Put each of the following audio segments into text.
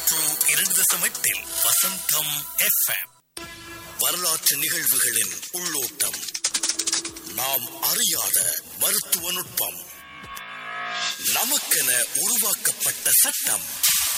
நூற்று இரண்டு தசம் எட்டில் வசந்தம் எஃப்எம் வரலாற்று நிகழ்வுகளின் உள்ளோட்டம் நாம் அறியாத மருத்துவ நுட்பம் நமக்கென உருவாக்கப்பட்ட சட்டம்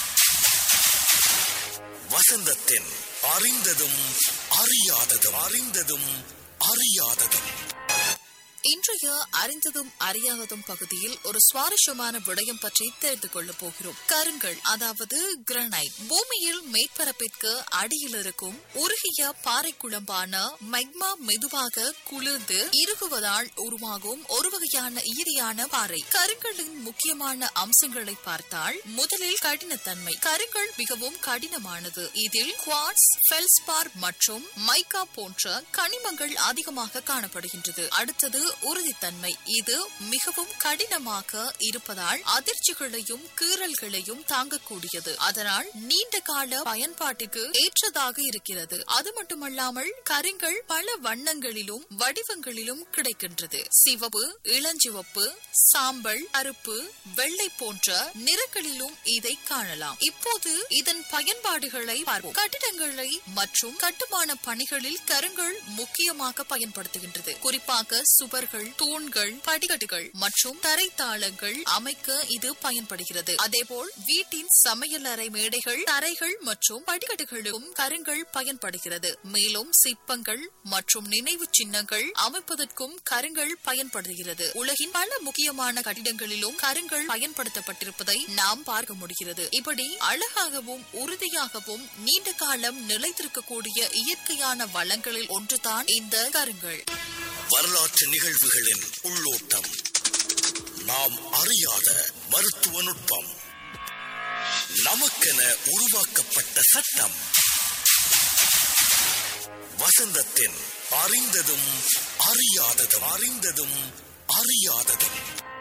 வசந்தத்தின் அறிந்ததும் அறியாததும் அறிந்ததும் அறியாததும் இன்றைய அறிந்ததும் அறியாததும் பகுதியில் ஒரு சுவாரஸ்யமான விடயம் பற்றி தெரிந்து கொள்ளப் போகிறோம் கருங்கல் அதாவது கிரனைட் பூமியில் மேற்பரப்பிற்கு அடியில் இருக்கும் உருகிய பாறை குழம்பான மெக்மா மெதுவாக குளிர்ந்து இறுகுவதால் உருவாகும் ஒரு வகையான ஈரியான பாறை கருங்கலின் முக்கியமான அம்சங்களை பார்த்தால் முதலில் கடினத்தன்மை கருங்கல் மிகவும் கடினமானது இதில் குவாட்ஸ் ஃபெல்ஸ்பார் மற்றும் மைக்கா போன்ற கனிமங்கள் அதிகமாக காணப்படுகின்றது அடுத்தது உறுதித்தன்மை இது மிகவும் கடினமாக இருப்பதால் அதிர்ச்சிகளையும் கீறல்களையும் தாங்கக்கூடியது அதனால் நீண்ட கால பயன்பாட்டுக்கு ஏற்றதாக இருக்கிறது அது மட்டுமல்லாமல் கருங்கள் பல வண்ணங்களிலும் வடிவங்களிலும் கிடைக்கின்றது சிவப்பு இளஞ்சிவப்பு சாம்பல் கருப்பு வெள்ளை போன்ற நிறங்களிலும் இதை காணலாம் இப்போது இதன் பயன்பாடுகளை பார்ப்போம் கட்டிடங்களை மற்றும் கட்டுமான பணிகளில் கருங்கல் முக்கியமாக பயன்படுத்துகின்றது குறிப்பாக சுவர்கள் தூண்கள் படிக்கட்டுகள் மற்றும் தரைத்தாளங்கள் அமைக்க இது பயன்படுகிறது அதேபோல் வீட்டின் சமையலறை மேடைகள் தரைகள் மற்றும் படிக்கட்டுகளுக்கும் கருங்கல் பயன்படுகிறது மேலும் சிற்பங்கள் மற்றும் நினைவு சின்னங்கள் அமைப்பதற்கும் கருங்கல் பயன்படுகிறது உலகின் பல முக்கியமான கட்டிடங்களிலும் கருங்கல் பயன்படுத்தப்பட்டிருப்பதை நாம் பார்க்க முடிகிறது இப்படி அழகாகவும் உறுதியாகவும் நீண்ட காலம் நிலைத்திருக்கக்கூடிய இயற்கையான வளங்களில் ஒன்றுதான் இந்த கருங்கல் வரலாற்று நிகழ்வுகளின் உள்ளோட்டம் நாம் அறியாத மருத்துவ நுட்பம் நமக்கென உருவாக்கப்பட்ட சட்டம் வசந்தத்தின் அறிந்ததும் அறியாததும் அறிந்ததும் அறியாததும்